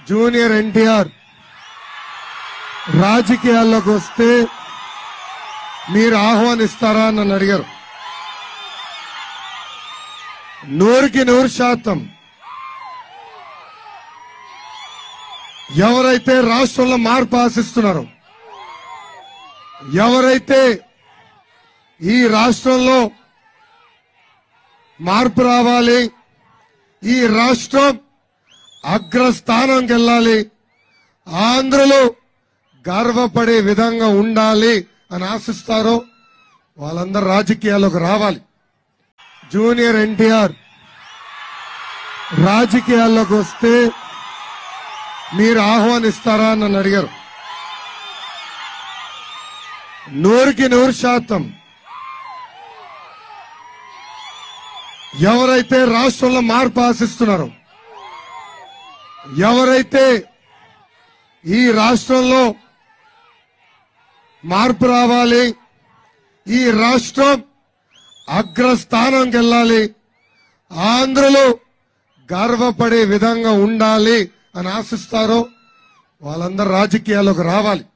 junior NTR రాజకీయాల్లోకి వస్తే మీరు ఆహ్వానిస్తారా అని నన్ను అడిగారు నూరుకి నూరు శాతం ఎవరైతే రాష్ట్రంలో మార్పు ఆశిస్తున్నారో ఎవరైతే ఈ రాష్ట్రంలో మార్పు రావాలి ఈ రాష్ట్రం అగ్రస్థానంకి వెళ్ళాలి ఆంధ్రలో గర్వపడే విధంగా ఉండాలి అని ఆశిస్తారో వాళ్ళందరూ రాజకీయాల్లోకి రావాలి జూనియర్ ఎన్టీఆర్ రాజకీయాల్లోకి వస్తే మీరు ఆహ్వానిస్తారా అని నన్ను అడిగారు నూరుకి నూరు శాతం ఎవరైతే రాష్ట్రంలో మార్పు ఆశిస్తున్నారో ఎవరైతే ఈ రాష్ట్రంలో మార్పు రావాలి ఈ రాష్ట్రం అగ్రస్థానంకి వెళ్ళాలి ఆంధ్రలో గర్వపడే విధంగా ఉండాలి అని ఆశిస్తారో వాళ్ళందరూ రాజకీయాల్లోకి రావాలి